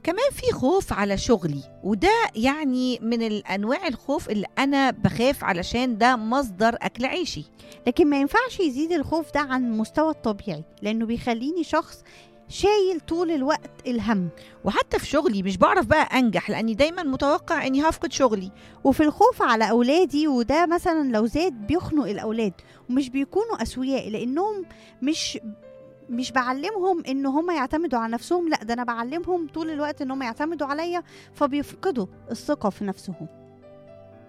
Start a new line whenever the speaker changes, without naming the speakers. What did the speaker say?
كمان في خوف على شغلي وده يعني من الانواع الخوف اللي انا بخاف علشان ده مصدر اكل عيشي
لكن ما ينفعش يزيد الخوف ده عن المستوى الطبيعي لانه بيخليني شخص شايل طول الوقت الهم
وحتى في شغلي مش بعرف بقى انجح لاني دايما متوقع اني هفقد شغلي
وفي الخوف على اولادي وده مثلا لو زاد بيخنق الاولاد ومش بيكونوا اسوياء لانهم مش مش بعلمهم ان هم يعتمدوا على نفسهم لا ده انا بعلمهم طول الوقت ان هم يعتمدوا عليا فبيفقدوا الثقه في نفسهم